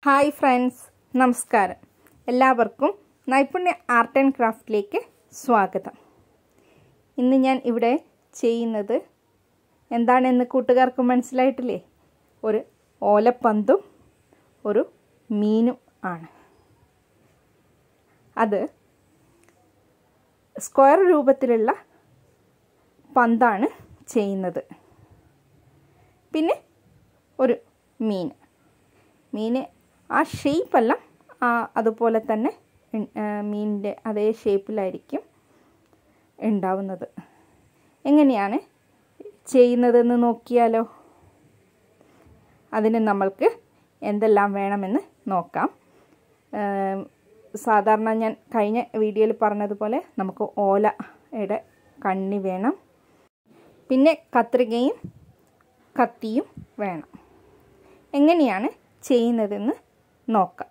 hi friends നമസ്കാരം എല്ലാവർക്കും നൈപുണ്യ ആർട്ട് ആൻഡ് ക്രാഫ്റ്റിലേക്ക് സ്വാഗതം ഇന്ന് ഞാൻ ഇവിടെ ചെയ്യുന്നത് എന്താണെന്ന് കൂട്ടുകാർക്ക് മനസ്സിലായിട്ടില്ലേ ഒരു ഓലപ്പന്തും ഒരു മീനും ആണ് അത് സ്ക്വയർ രൂപത്തിലുള്ള പന്താണ് ചെയ്യുന്നത് പിന്നെ ഒരു മീൻ മീൻ ആ ഷേപ്പെല്ലാം അതുപോലെ തന്നെ മീനിൻ്റെ അതേ ഷേപ്പിലായിരിക്കും ഉണ്ടാവുന്നത് എങ്ങനെയാണ് ചെയ്യുന്നതെന്ന് നോക്കിയാലോ അതിന് നമ്മൾക്ക് എന്തെല്ലാം വേണമെന്ന് നോക്കാം സാധാരണ ഞാൻ കഴിഞ്ഞ വീഡിയോയിൽ പറഞ്ഞതുപോലെ നമുക്ക് ഓലയുടെ കണ്ണി വേണം പിന്നെ കത്രികയും കത്തിയും വേണം എങ്ങനെയാണ് ചെയ്യുന്നതെന്ന് നോക്കാം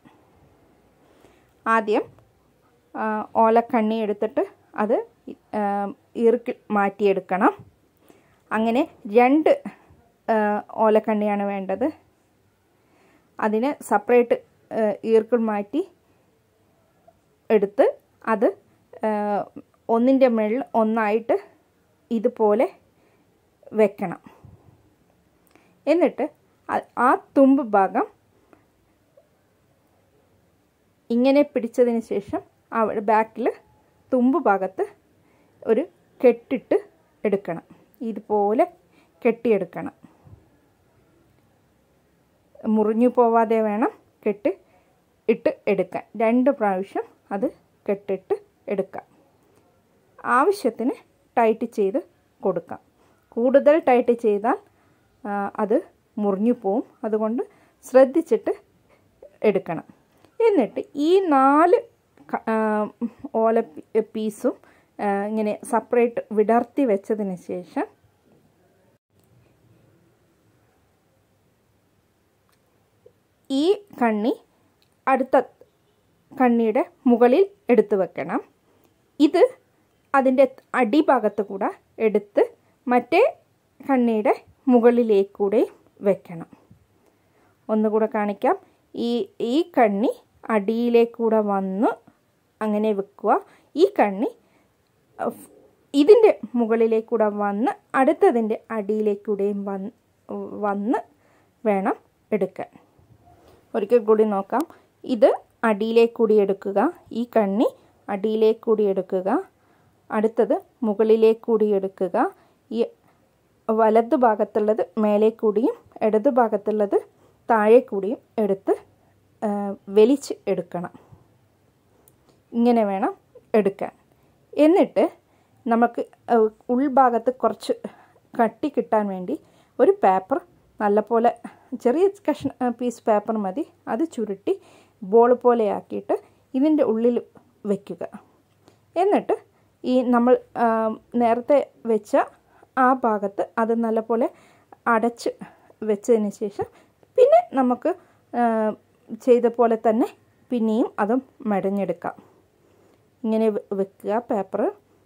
ആദ്യം ഓലക്കണ്ണി എടുത്തിട്ട് അത് ഈർക്കിൽ മാറ്റിയെടുക്കണം അങ്ങനെ രണ്ട് ഓലക്കണ്ണിയാണ് വേണ്ടത് അതിന് സെപ്പറേറ്റ് ഈർക്കിൾ മാറ്റി എടുത്ത് അത് ഒന്നിൻ്റെ മുകളിൽ ഒന്നായിട്ട് ഇതുപോലെ വെക്കണം എന്നിട്ട് ആ തുമ്പ് ഭാഗം ഇങ്ങനെ പിടിച്ചതിന് ശേഷം അവിടെ ബാക്കിൽ തുമ്പ് ഭാഗത്ത് ഒരു കെട്ടിട്ട് എടുക്കണം ഇതുപോലെ കെട്ടിയെടുക്കണം മുറിഞ്ഞു പോവാതെ വേണം കെട്ട് ഇട്ട് എടുക്കാൻ രണ്ട് പ്രാവശ്യം അത് കെട്ടിട്ട് എടുക്കാം ആവശ്യത്തിന് ടൈറ്റ് ചെയ്ത് കൊടുക്കാം കൂടുതൽ ടൈറ്റ് ചെയ്താൽ അത് മുറിഞ്ഞു പോവും അതുകൊണ്ട് ശ്രദ്ധിച്ചിട്ട് എടുക്കണം എന്നിട്ട് ഈ നാല് ഓല പീസും ഇങ്ങനെ സെപ്പറേറ്റ് വിടർത്തി വെച്ചതിന് ശേഷം ഈ കണ്ണി അടുത്ത കണ്ണിയുടെ മുകളിൽ എടുത്തു വെക്കണം ഇത് അതിൻ്റെ അടിഭാഗത്ത് കൂടെ എടുത്ത് മറ്റേ കണ്ണിയുടെ മുകളിലേക്കൂടെ വെക്കണം ഒന്നുകൂടെ കാണിക്കാം ഈ ഈ കണ്ണി അടിയിലേക്കൂടെ വന്ന് അങ്ങനെ വെക്കുക ഈ കണ്ണി ഇതിൻ്റെ മുകളിലേക്കൂടെ വന്ന് അടുത്തതിൻ്റെ അടിയിലേക്കൂടെയും വന്ന് വന്ന് വേണം എടുക്കാൻ ഒരിക്കൽ കൂടി നോക്കാം ഇത് അടിയിലേക്കൂടി എടുക്കുക ഈ കണ്ണി അടിയിലേക്കൂടി എടുക്കുക അടുത്തത് മുകളിലേക്കൂടി എടുക്കുക ഈ വലതു ഭാഗത്തുള്ളത് മേലെ കൂടിയും ഇടതു ഭാഗത്തുള്ളത് താഴെ കൂടിയും എടുത്ത് വലിച്ച് എടുക്കണം ഇങ്ങനെ വേണം എടുക്കാൻ എന്നിട്ട് നമുക്ക് ഉൾഭാഗത്ത് കുറച്ച് കട്ടി കിട്ടാൻ വേണ്ടി ഒരു പേപ്പർ നല്ലപോലെ ചെറിയ കഷ്ണ പീസ് പേപ്പർ മതി അത് ചുരുട്ടി ബോൾ പോലെ ആക്കിയിട്ട് ഇതിൻ്റെ ഉള്ളിൽ വയ്ക്കുക എന്നിട്ട് ഈ നമ്മൾ നേരത്തെ വെച്ച ആ ഭാഗത്ത് അത് നല്ലപോലെ അടച്ച് വെച്ചതിന് ശേഷം പിന്നെ നമുക്ക് ചെയ്ത പോലെ തന്നെ പിന്നെയും അതും മെടഞ്ഞെടുക്കാം ഇങ്ങനെ വെക്കുക പേപ്പർ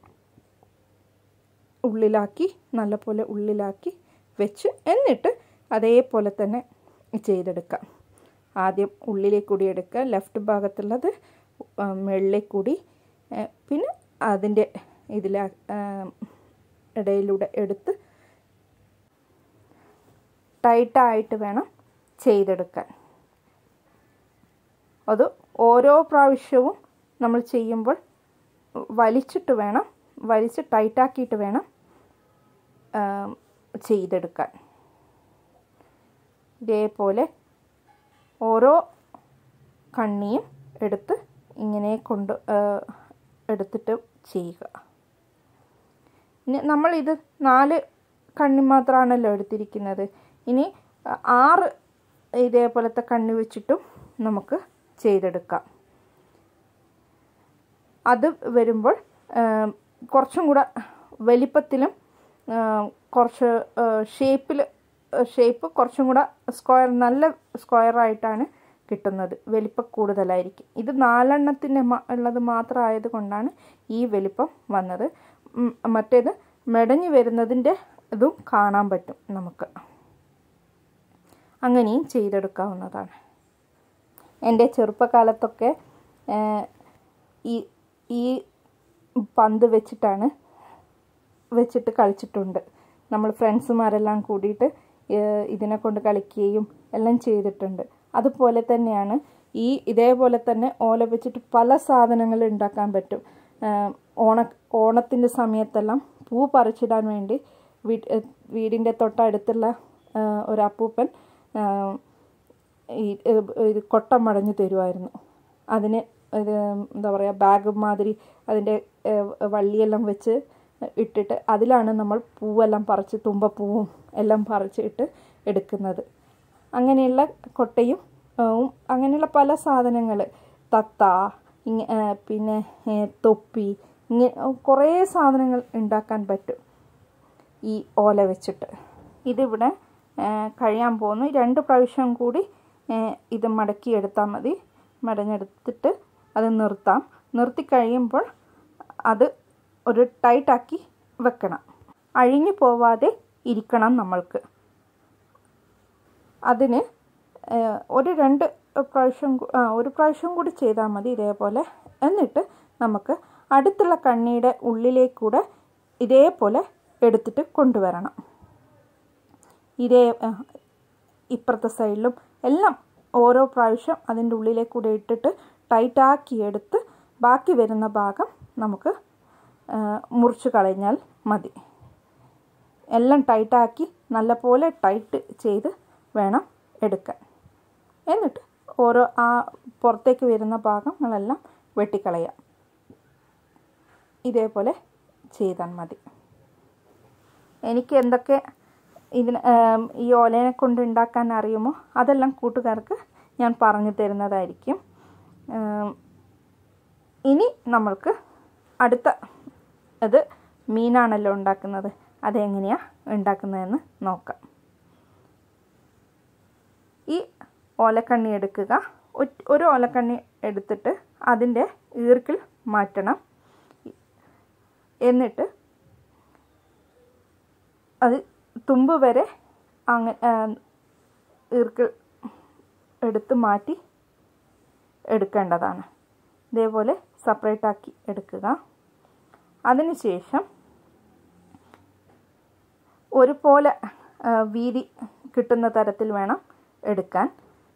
ഉള്ളിലാക്കി നല്ലപോലെ ഉള്ളിലാക്കി വെച്ച് എന്നിട്ട് അതേപോലെ തന്നെ ചെയ്തെടുക്കാം ആദ്യം ഉള്ളിലേക്ക് കൂടി എടുക്കുക ലെഫ്റ്റ് ഭാഗത്തുള്ളത് മുകളിലേക്ക് കൂടി പിന്നെ അതിൻ്റെ ഇതിൽ ഇടയിലൂടെ എടുത്ത് ടൈറ്റായിട്ട് വേണം ചെയ്തെടുക്കാൻ അത് ഓരോ പ്രാവശ്യവും നമ്മൾ ചെയ്യുമ്പോൾ വലിച്ചിട്ട് വേണം വലിച്ച് ടൈറ്റാക്കിയിട്ട് വേണം ചെയ്തെടുക്കാൻ ഇതേപോലെ ഓരോ കണ്ണിയും എടുത്ത് ഇങ്ങനെ കൊണ്ട് എടുത്തിട്ട് ചെയ്യുക ഇനി നമ്മളിത് നാല് കണ്ണി മാത്രമാണല്ലോ എടുത്തിരിക്കുന്നത് ഇനി ആറ് ഇതേപോലത്തെ കണ്ണി വെച്ചിട്ടും നമുക്ക് ചെയ്തെടുക്കാം അത് വരുമ്പോൾ കുറച്ചും കൂടെ വലിപ്പത്തിലും കുറച്ച് ഷേപ്പിൽ ഷേപ്പ് കുറച്ചും കൂടെ സ്ക്വയർ നല്ല സ്ക്വയറായിട്ടാണ് കിട്ടുന്നത് വലിപ്പം കൂടുതലായിരിക്കും ഇത് നാലെണ്ണത്തിൻ്റെ ഉള്ളത് മാത്രം ആയതുകൊണ്ടാണ് ഈ വലിപ്പം വന്നത് മറ്റേത് മെടഞ്ഞു വരുന്നതിൻ്റെ ഇതും കാണാൻ പറ്റും നമുക്ക് അങ്ങനെയും ചെയ്തെടുക്കാവുന്നതാണ് എൻ്റെ ചെറുപ്പകാലത്തൊക്കെ ഈ ഈ പന്ത് വെച്ചിട്ടാണ് വെച്ചിട്ട് കളിച്ചിട്ടുണ്ട് നമ്മൾ ഫ്രണ്ട്സുമാരെല്ലാം കൂടിയിട്ട് ഇതിനെ കൊണ്ട് കളിക്കുകയും എല്ലാം ചെയ്തിട്ടുണ്ട് അതുപോലെ തന്നെയാണ് ഈ ഇതേപോലെ തന്നെ ഓല വെച്ചിട്ട് പല സാധനങ്ങൾ ഉണ്ടാക്കാൻ പറ്റും ഓണ ഓണത്തിൻ്റെ സമയത്തെല്ലാം പൂ പറിച്ചിടാൻ വേണ്ടി വീടിൻ്റെ തൊട്ടടുത്തുള്ള ഒരു അപ്പൂപ്പൻ ഈ ഇത് കൊട്ടം മടഞ്ഞു തരുമായിരുന്നു അതിന് ഇത് എന്താ പറയുക ബാഗ് മാതിരി അതിൻ്റെ വള്ളിയെല്ലാം വെച്ച് ഇട്ടിട്ട് അതിലാണ് നമ്മൾ പൂവെല്ലാം പറിച്ച് തുമ്പപ്പൂവും എല്ലാം പറിച്ചിട്ട് എടുക്കുന്നത് അങ്ങനെയുള്ള കൊട്ടയും അങ്ങനെയുള്ള പല സാധനങ്ങൾ തത്ത ഇങ്ങ പിന്നെ തൊപ്പി ഇങ്ങനെ കുറേ സാധനങ്ങൾ ഉണ്ടാക്കാൻ പറ്റും ഈ ഓല വെച്ചിട്ട് ഇതിവിടെ കഴിയാൻ പോകുന്നു രണ്ട് പ്രാവശ്യം കൂടി ഇത് മടക്കി എടുത്താൽ മതി മടഞ്ഞെടുത്തിട്ട് അത് നിർത്താം നിർത്തി കഴിയുമ്പോൾ അത് ഒരു ടൈറ്റാക്കി വെക്കണം അഴിഞ്ഞു പോവാതെ ഇരിക്കണം നമ്മൾക്ക് അതിന് ഒരു രണ്ട് പ്രാവശ്യം ഒരു പ്രാവശ്യം കൂടി ചെയ്താൽ മതി ഇതേപോലെ എന്നിട്ട് നമുക്ക് അടുത്തുള്ള കണ്ണിയുടെ ഉള്ളിലേക്കൂടെ ഇതേപോലെ എടുത്തിട്ട് കൊണ്ടുവരണം ഇതേ ഇപ്പുറത്തെ സൈഡിലും എല്ലാം ഓരോ പ്രാവശ്യം അതിൻ്റെ ഉള്ളിലേക്കൂടെ ഇട്ടിട്ട് ടൈറ്റാക്കി എടുത്ത് ബാക്കി വരുന്ന ഭാഗം നമുക്ക് മുറിച്ച് കളഞ്ഞാൽ മതി എല്ലാം ടൈറ്റാക്കി നല്ലപോലെ ടൈറ്റ് ചെയ്ത് വേണം എടുക്കാൻ എന്നിട്ട് ഓരോ ആ പുറത്തേക്ക് വരുന്ന ഭാഗങ്ങളെല്ലാം വെട്ടിക്കളയാം ഇതേപോലെ ചെയ്താൽ മതി എനിക്ക് എന്തൊക്കെ ഇതിന് ഈ ഓലേനെ കൊണ്ട് ഉണ്ടാക്കാൻ അറിയുമോ അതെല്ലാം കൂട്ടുകാർക്ക് ഞാൻ പറഞ്ഞു തരുന്നതായിരിക്കും ഇനി നമ്മൾക്ക് അടുത്ത ഇത് മീനാണല്ലോ ഉണ്ടാക്കുന്നത് അതെങ്ങനെയാണ് ഉണ്ടാക്കുന്നതെന്ന് നോക്കാം ഈ ഓലക്കണ്ണി എടുക്കുക ഒരു ഓലക്കണ്ണി എടുത്തിട്ട് അതിൻ്റെ ഈർക്കിൽ മാറ്റണം എന്നിട്ട് അത് തുമ്പ് വരെ അങ്ങ ഈർക്കിൾ എടുത്ത് മാറ്റി എടുക്കേണ്ടതാണ് ഇതേപോലെ സെപ്പറേറ്റ് ആക്കി എടുക്കുക അതിനുശേഷം ഒരുപോലെ വീതി കിട്ടുന്ന തരത്തിൽ വേണം എടുക്കാൻ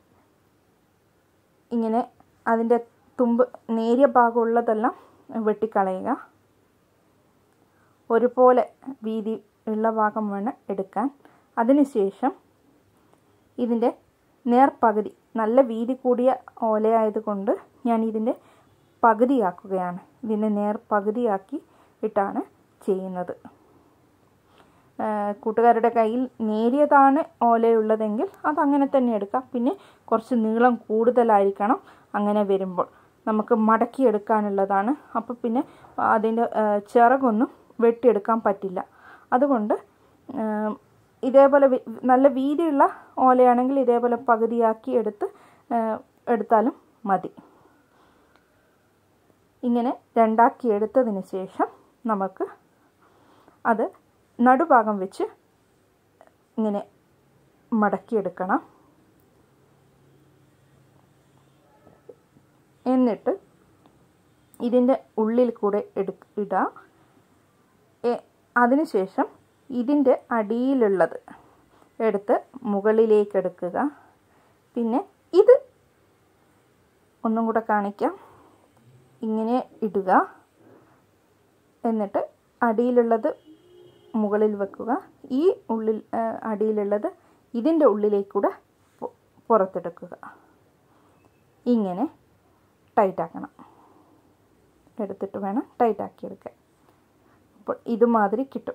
ഇങ്ങനെ അതിൻ്റെ തുമ്പ് നേരിയ ഭാഗമുള്ളതെല്ലാം വെട്ടിക്കളയുക ഒരുപോലെ വീതി ഉള്ള ഭാഗം വേണം എടുക്കാൻ അതിനുശേഷം ഇതിൻ്റെ നേർപകുതി നല്ല വീതി കൂടിയ ഓലയായതുകൊണ്ട് ഞാൻ ഇതിൻ്റെ പകുതിയാക്കുകയാണ് ഇതിൻ്റെ നേർ പകുതിയാക്കി ഇട്ടാണ് ചെയ്യുന്നത് കൂട്ടുകാരുടെ കയ്യിൽ നേരിയതാണ് ഓലയുള്ളതെങ്കിൽ അതങ്ങനെ തന്നെ എടുക്കാം പിന്നെ കുറച്ച് നീളം കൂടുതലായിരിക്കണം അങ്ങനെ വരുമ്പോൾ നമുക്ക് മടക്കിയെടുക്കാനുള്ളതാണ് അപ്പോൾ പിന്നെ അതിൻ്റെ ചിറകൊന്നും വെട്ടിയെടുക്കാൻ പറ്റില്ല അതുകൊണ്ട് ഇതേപോലെ നല്ല വീതിയുള്ള ഓലയാണെങ്കിൽ ഇതേപോലെ പകുതിയാക്കി എടുത്ത് എടുത്താലും മതി ഇങ്ങനെ രണ്ടാക്കി എടുത്തതിന് ശേഷം നമുക്ക് അത് നടുഭാഗം വെച്ച് ഇങ്ങനെ മടക്കിയെടുക്കണം എന്നിട്ട് ഇതിൻ്റെ ഉള്ളിൽ കൂടെ എടു ഇടാം അതിനുശേഷം ഇതിൻ്റെ അടിയിലുള്ളത് എടുത്ത് മുകളിലേക്ക് എടുക്കുക പിന്നെ ഇത് ഒന്നും കൂടെ കാണിക്കാം ഇങ്ങനെ ഇടുക എന്നിട്ട് അടിയിലുള്ളത് മുകളിൽ വെക്കുക ഈ ഉള്ളിൽ അടിയിലുള്ളത് ഇതിൻ്റെ ഉള്ളിലേക്കൂടെ പുറത്തെടുക്കുക ഇങ്ങനെ ടൈറ്റാക്കണം എടുത്തിട്ട് വേണം ടൈറ്റാക്കി എടുക്കാൻ അപ്പോൾ ഇതുമാതിരി കിട്ടും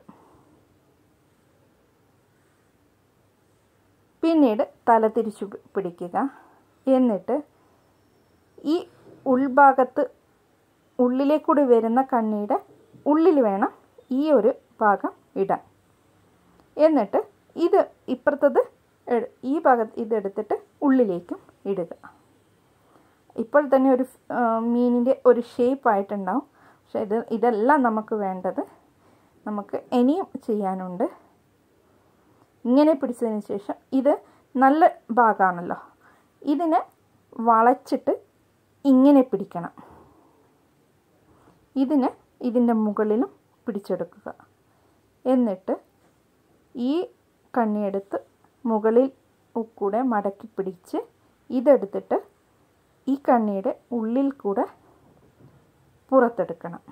പിന്നീട് തല തിരിച്ചു പിടിക്കുക എന്നിട്ട് ഈ ഉൾഭാഗത്ത് ഉള്ളിലേക്കൂടി വരുന്ന കണ്ണിയുടെ ഉള്ളിൽ വേണം ഈ ഒരു ഭാഗം ഇടാൻ എന്നിട്ട് ഇത് ഇപ്പുറത്തത് ഈ ഭാഗത്ത് ഇതെടുത്തിട്ട് ഉള്ളിലേക്കും ഇടുക ഇപ്പോൾ തന്നെ ഒരു മീനിൻ്റെ ഒരു ഷേപ്പ് ആയിട്ടുണ്ടാവും പക്ഷെ ഇത് ഇതെല്ലാം നമുക്ക് വേണ്ടത് നമുക്ക് ഇനിയും ചെയ്യാനുണ്ട് ഇങ്ങനെ പിടിച്ചതിന് ശേഷം ഇത് നല്ല ഭാഗമാണല്ലോ ഇതിനെ വളച്ചിട്ട് ഇങ്ങനെ പിടിക്കണം ഇതിന് ഇതിൻ്റെ മുകളിലും പിടിച്ചെടുക്കുക എന്നിട്ട് ഈ കണ്ണിയെടുത്ത് മുകളിൽ കൂടെ മടക്കി പിടിച്ച് ഇതെടുത്തിട്ട് ഈ കണ്ണിയുടെ ഉള്ളിൽ കൂടെ പുറത്തെടുക്കണം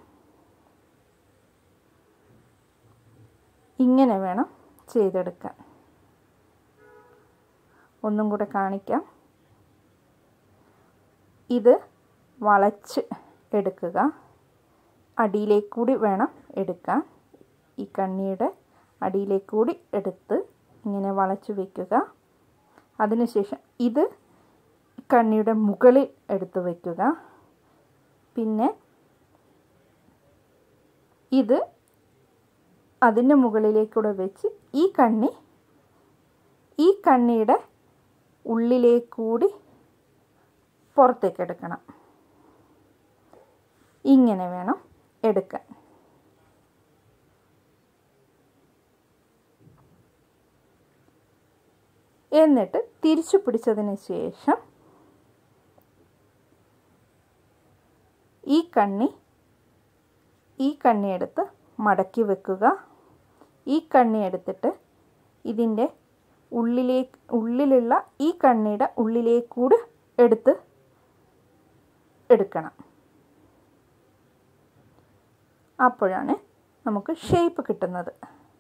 ഇങ്ങനെ വേണം ചെയ്തെടുക്കാൻ ഒന്നും കൂടെ കാണിക്കാം ഇത് വളച്ച് എടുക്കുക അടിയിലേക്കൂടി വേണം എടുക്കാൻ ഈ കണ്ണിയുടെ അടിയിലേക്കൂടി എടുത്ത് ഇങ്ങനെ വളച്ചു വയ്ക്കുക അതിനുശേഷം ഇത് കണ്ണിയുടെ മുകളിൽ എടുത്ത് വയ്ക്കുക പിന്നെ ഇത് അതിൻ്റെ മുകളിലേക്കൂടെ വെച്ച് ഈ കണ്ണി ഈ കണ്ണിയുടെ ഉള്ളിലേക്കൂടി പുറത്തേക്ക് എടുക്കണം ഇങ്ങനെ വേണം എടുക്കാൻ എന്നിട്ട് തിരിച്ചു പിടിച്ചതിന് ശേഷം ഈ കണ്ണി ഈ കണ്ണി എടുത്ത് മടക്കി വെക്കുക ഈ കണ്ണി എടുത്തിട്ട് ഇതിൻ്റെ ഉള്ളിലേക്ക് ഉള്ളിലുള്ള ഈ കണ്ണിയുടെ ഉള്ളിലേക്കൂടെ എടുത്ത് എടുക്കണം അപ്പോഴാണ് നമുക്ക് ഷേപ്പ് കിട്ടുന്നത്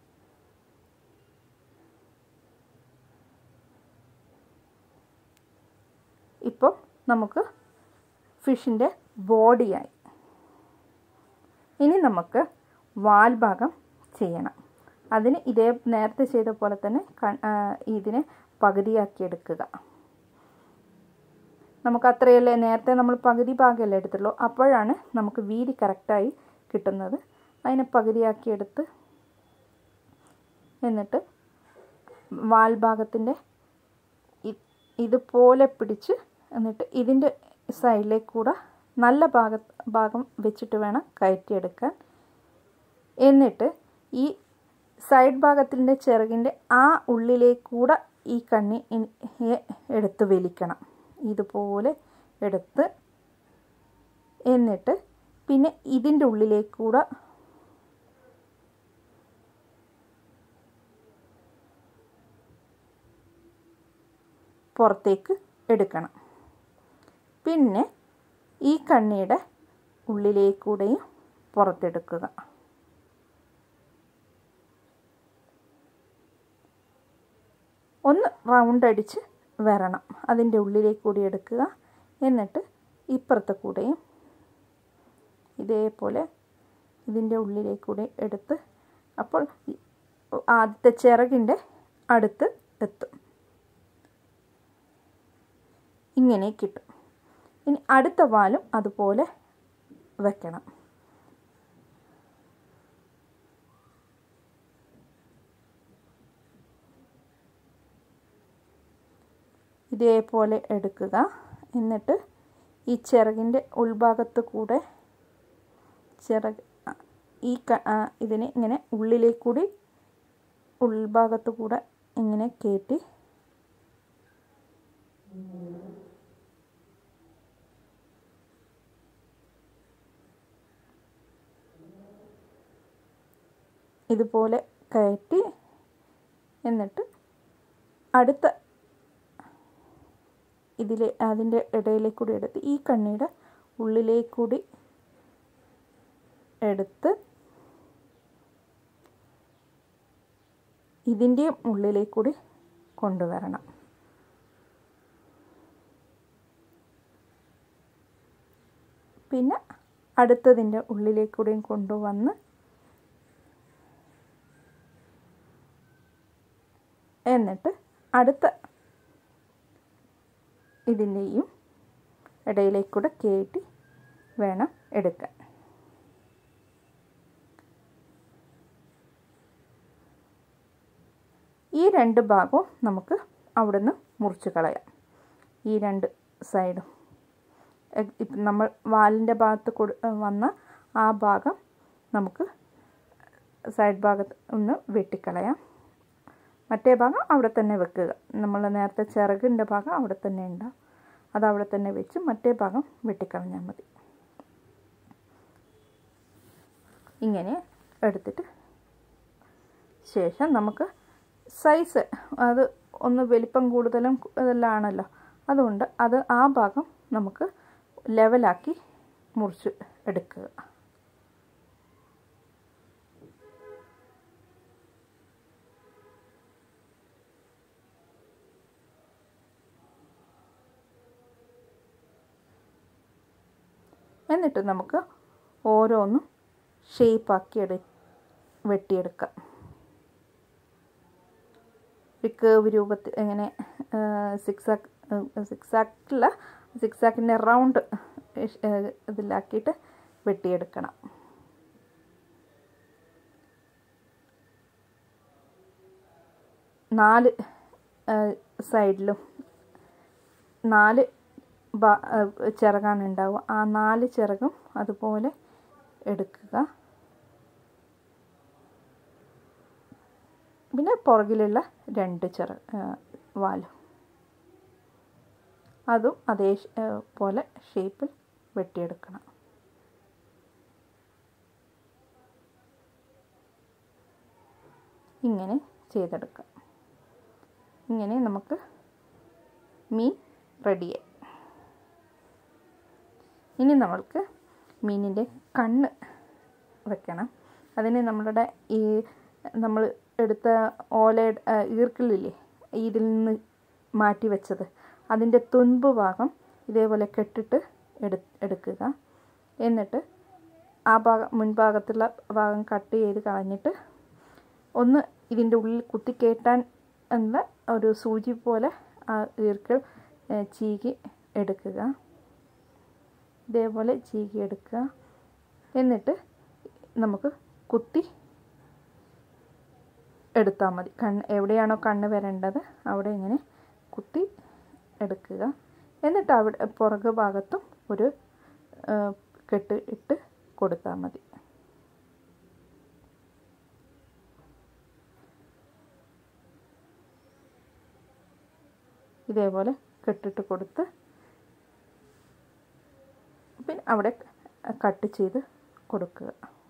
ഇപ്പം നമുക്ക് ഫിഷിൻ്റെ ബോഡിയായി ഇനി നമുക്ക് വാൽ ഭാഗം ചെയ്യണം അതിന് ഇതേ നേരത്തെ ചെയ്ത പോലെ തന്നെ ഇതിനെ പകുതിയാക്കി എടുക്കുക നമുക്ക് അത്രയല്ലേ നേരത്തെ നമ്മൾ പകുതി ഭാഗമല്ലേ എടുത്തുള്ളൂ അപ്പോഴാണ് നമുക്ക് വീതി കറക്റ്റായി കിട്ടുന്നത് അതിനെ പകുതിയാക്കി എടുത്ത് എന്നിട്ട് വാൽ ഭാഗത്തിൻ്റെ ഇതുപോലെ പിടിച്ച് എന്നിട്ട് ഇതിൻ്റെ സൈഡിലേക്ക് കൂടെ നല്ല ഭാഗ ഭാഗം വെച്ചിട്ട് വേണം കയറ്റിയെടുക്കാൻ എന്നിട്ട് ഈ സൈഡ് ഭാഗത്തിൻ്റെ ചിറകിൻ്റെ ആ ഉള്ളിലേക്കൂടെ ഈ കണ്ണി എടുത്ത് വലിക്കണം ഇതുപോലെ എടുത്ത് എന്നിട്ട് പിന്നെ ഇതിൻ്റെ ഉള്ളിലേക്കൂടെ പുറത്തേക്ക് എടുക്കണം പിന്നെ ഈ കണ്ണിയുടെ ഉള്ളിലേക്കൂടെയും പുറത്തെടുക്കുക ഒന്ന് റൗണ്ട് അടിച്ച് വരണം അതിൻ്റെ ഉള്ളിലേക്ക് കൂടി എടുക്കുക എന്നിട്ട് ഇപ്പുറത്തെ കൂടെയും ഇതേപോലെ ഇതിൻ്റെ ഉള്ളിലേക്ക് കൂടി എടുത്ത് അപ്പോൾ ആദ്യത്തെ ചിറകിൻ്റെ അടുത്ത് എത്തും ഇങ്ങനെ കിട്ടും ഇനി അടുത്ത വാലും അതുപോലെ വെക്കണം ഇതേപോലെ എടുക്കുക എന്നിട്ട് ഈ ചിറകിൻ്റെ ഉൾഭാഗത്ത് കൂടെ ചിറക് ഈ ഇതിനെ ഇങ്ങനെ ഉള്ളിലേക്കൂടി ഉൾഭാഗത്ത് കൂടെ ഇങ്ങനെ കയറ്റി ഇതുപോലെ കയറ്റി എന്നിട്ട് അടുത്ത ഇതിലെ അതിൻ്റെ ഇടയിലേക്കൂടി എടുത്ത് ഈ കണ്ണിയുടെ ഉള്ളിലേക്കൂടി എടുത്ത് ഇതിൻ്റെയും ഉള്ളിലേക്കൂടി കൊണ്ടുവരണം പിന്നെ അടുത്തതിൻ്റെ ഉള്ളിലേക്കൂടെയും കൊണ്ടുവന്ന് എന്നിട്ട് അടുത്ത ഇതിൻ്റെയും ഇടയിലേക്കൂടെ കയറ്റി വേണം എടുക്കാൻ ഈ രണ്ട് ഭാഗവും നമുക്ക് അവിടുന്ന് മുറിച്ച് കളയാം ഈ രണ്ട് സൈഡും ഇപ്പം നമ്മൾ വാലിൻ്റെ ഭാഗത്ത് കൊടു വന്ന ആ ഭാഗം നമുക്ക് സൈഡ് ഭാഗത്ത് ഒന്ന് വെട്ടിക്കളയാം മറ്റേ ഭാഗം അവിടെ തന്നെ വെക്കുക നമ്മൾ നേരത്തെ ചിറകിൻ്റെ ഭാഗം അവിടെ തന്നെ ഉണ്ടാവും അത് അവിടെ തന്നെ വെച്ച് മറ്റേ ഭാഗം വെട്ടിക്കളഞ്ഞാൽ മതി ഇങ്ങനെ എടുത്തിട്ട് ശേഷം നമുക്ക് സൈസ് അത് ഒന്ന് വലിപ്പം കൂടുതലും ഇതെല്ലാം ആണല്ലോ അതുകൊണ്ട് അത് ആ ഭാഗം നമുക്ക് ലെവലാക്കി മുറിച്ച് എടുക്കുക എന്നിട്ട് നമുക്ക് ഓരോന്നും ഷേപ്പാക്കി എടു വെട്ടിയെടുക്കാം ഒരു കേവ് രൂപത്തിൽ ഇങ്ങനെ സിക്സാക്ക് സിക്സാക്കില്ല സിക്സാക്കിൻ്റെ റൗണ്ട് ഇതിലാക്കിയിട്ട് വെട്ടിയെടുക്കണം നാല് സൈഡിലും നാല് ചിറകാണ് ഉണ്ടാവുക ആ നാല് ചിറകും അതുപോലെ എടുക്കുക പിന്നെ പുറകിലുള്ള രണ്ട് ചിറ വാലും അതും അതേ പോലെ ഷേപ്പിൽ വെട്ടിയെടുക്കണം ഇങ്ങനെ ചെയ്തെടുക്കാം ഇങ്ങനെ നമുക്ക് മീൻ റെഡിയായി ഇനി നമ്മൾക്ക് മീനിൻ്റെ കണ്ണ് വെക്കണം അതിന് നമ്മളുടെ ഈ നമ്മൾ എടുത്ത ഓല ഈർക്കിളില്ലേ ഇതിൽ നിന്ന് മാറ്റി വെച്ചത് അതിൻ്റെ തുൻപ് ഭാഗം ഇതേപോലെ കെട്ടിട്ട് എടു എടുക്കുക എന്നിട്ട് ആ ഭാഗം മുൻഭാഗത്തുള്ള ഭാഗം കട്ട് ചെയ്ത് കളഞ്ഞിട്ട് ഒന്ന് ഇതിൻ്റെ ഉള്ളിൽ കുത്തിക്കയറ്റാൻ എന്ന ഒരു സൂചി പോലെ ആ ഈർക്കിൾ ചീകി എടുക്കുക ഇതേപോലെ ചീകി എടുക്കുക എന്നിട്ട് നമുക്ക് കുത്തി എടുത്താൽ മതി കണ്ണ് എവിടെയാണോ കണ്ണ് വരേണ്ടത് അവിടെ ഇങ്ങനെ കുത്തി എടുക്കുക എന്നിട്ട് അവിടെ പുറകു ഭാഗത്തും ഒരു കെട്ട് ഇട്ട് കൊടുത്താൽ മതി ഇതേപോലെ കെട്ടിട്ട് കൊടുത്ത് പിന്നെ അവിടെ കട്ട് ചെയ്ത് കൊടുക്കുക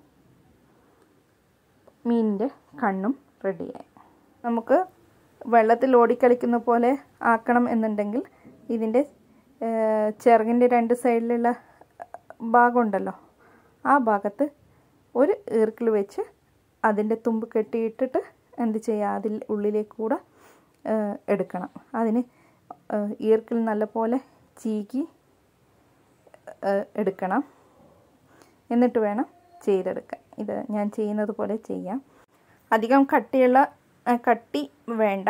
മീനിൻ്റെ കണ്ണും റെഡിയായി നമുക്ക് വെള്ളത്തിൽ ഓടിക്കളിക്കുന്ന പോലെ ആക്കണം എന്നുണ്ടെങ്കിൽ ഇതിൻ്റെ ചിറകിൻ്റെ രണ്ട് സൈഡിലുള്ള ഭാഗമുണ്ടല്ലോ ആ ഭാഗത്ത് ഒരു ഈർക്കിൾ വെച്ച് അതിൻ്റെ തുമ്പ് കെട്ടിയിട്ടിട്ട് എന്ത് ചെയ്യുക അതിൽ ഉള്ളിലേക്ക് കൂടെ എടുക്കണം അതിന് ഈർക്കിൾ നല്ലപോലെ ചീകി എടുക്കണം എന്നിട്ട് വേണം ചെയ്തെടുക്കാൻ ഇത് ഞാൻ ചെയ്യുന്നത് പോലെ ചെയ്യാം അധികം കട്ടിയുള്ള കട്ടി വേണ്ട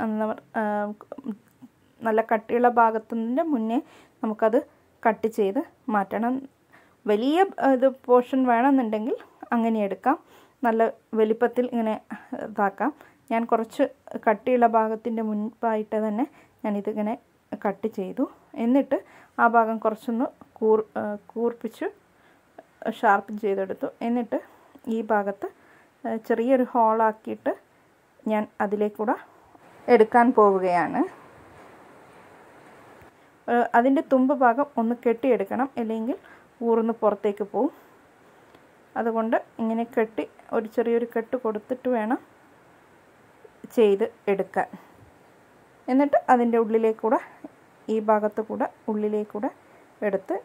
നല്ല കട്ടിയുള്ള ഭാഗത്തിൻ്റെ മുന്നേ നമുക്കത് കട്ട് ചെയ്ത് മാറ്റണം വലിയ ഇത് പോർഷൻ വേണമെന്നുണ്ടെങ്കിൽ അങ്ങനെ എടുക്കാം നല്ല വലിപ്പത്തിൽ ഇങ്ങനെ ഇതാക്കാം ഞാൻ കുറച്ച് കട്ടിയുള്ള ഭാഗത്തിൻ്റെ മുൻപായിട്ട് തന്നെ ഞാനിതിങ്ങനെ കട്ട് ചെയ്തു എന്നിട്ട് ആ ഭാഗം കുറച്ചൊന്ന് കൂർ കൂർപ്പിച്ച് ഷാർപ്പ് ചെയ്തെടുത്തു എന്നിട്ട് ഈ ഭാഗത്ത് ചെറിയൊരു ഹോളാക്കിയിട്ട് ഞാൻ അതിലേക്കൂടെ എടുക്കാൻ പോവുകയാണ് അതിൻ്റെ തുമ്പ് ഭാഗം ഒന്ന് കെട്ടിയെടുക്കണം അല്ലെങ്കിൽ ഊർന്ന് പുറത്തേക്ക് പോവും അതുകൊണ്ട് ഇങ്ങനെ കെട്ടി ഒരു ചെറിയൊരു കെട്ട് കൊടുത്തിട്ട് വേണം ചെയ്ത് എടുക്കാൻ എന്നിട്ട് അതിൻ്റെ ഉള്ളിലേക്കൂടെ ഈ ഭാഗത്ത് കൂടെ ഉള്ളിലേക്കൂടെ എടുത്ത്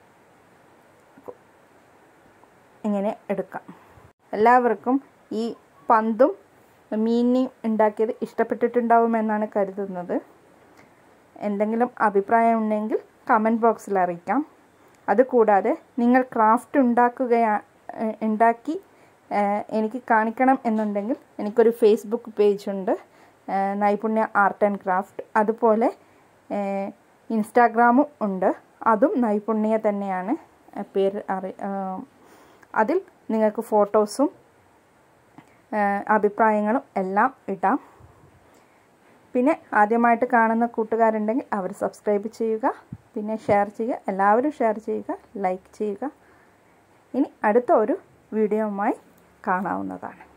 ഇങ്ങനെ എടുക്കാം എല്ലാവർക്കും ഈ പന്തും മീനും ഉണ്ടാക്കിയത് ഇഷ്ടപ്പെട്ടിട്ടുണ്ടാവുമെന്നാണ് കരുതുന്നത് എന്തെങ്കിലും അഭിപ്രായം ഉണ്ടെങ്കിൽ കമൻറ്റ് ബോക്സിൽ അറിയിക്കാം അതുകൂടാതെ നിങ്ങൾ ക്രാഫ്റ്റ് ഉണ്ടാക്കുകയാ ഉണ്ടാക്കി എനിക്ക് കാണിക്കണം എന്നുണ്ടെങ്കിൽ എനിക്കൊരു ഫേസ്ബുക്ക് പേജുണ്ട് നൈപുണ്യ ആർട്ട് ആൻഡ് ക്രാഫ്റ്റ് അതുപോലെ ഇൻസ്റ്റാഗ്രാമും ഉണ്ട് അതും നൈപുണ്യ തന്നെയാണ് പേര് അറി അതിൽ നിങ്ങൾക്ക് ഫോട്ടോസും അഭിപ്രായങ്ങളും എല്ലാം ഇടാം പിന്നെ ആദ്യമായിട്ട് കാണുന്ന കൂട്ടുകാരുണ്ടെങ്കിൽ അവർ സബ്സ്ക്രൈബ് ചെയ്യുക പിന്നെ ഷെയർ ചെയ്യുക എല്ലാവരും ഷെയർ ചെയ്യുക ലൈക്ക് ചെയ്യുക ഇനി അടുത്ത ഒരു വീഡിയോയുമായി കാണാവുന്നതാണ്